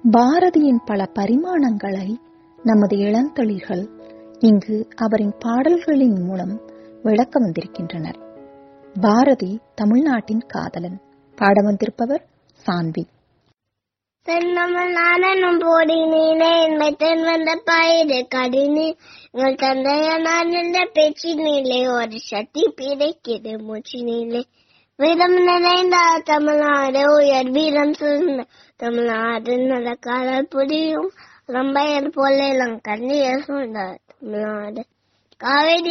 பாரதியின் பல பரிமாணங்களை நமது இளந்தளிர்கள் இங்கு அவரின் பாடல்களின் மூலம் விளக்க வந்திருக்கின்றனர் பாரதி தமிழ்நாட்டின் காதலன் பாட வந்திருப்பவர் சான்வி தென்னமல் நானும் போடினீனே என்மை தென் வந்த பயிறு கடினே உங்கள் தந்தைய நான் என்ற பேச்சினிலே ஒரு சக்தி பிடைக்கிறது மூச்சினிலே வீரம் நிறைந்த தமிழ்நாடு உயர் வீரம் சிறந்த தமிழ்நாடு நல்ல காதல் புரியும் ரம்பையர் போல இளங்கண்ணியர் சூழ்ந்த தமிழ்நாடு காவேரி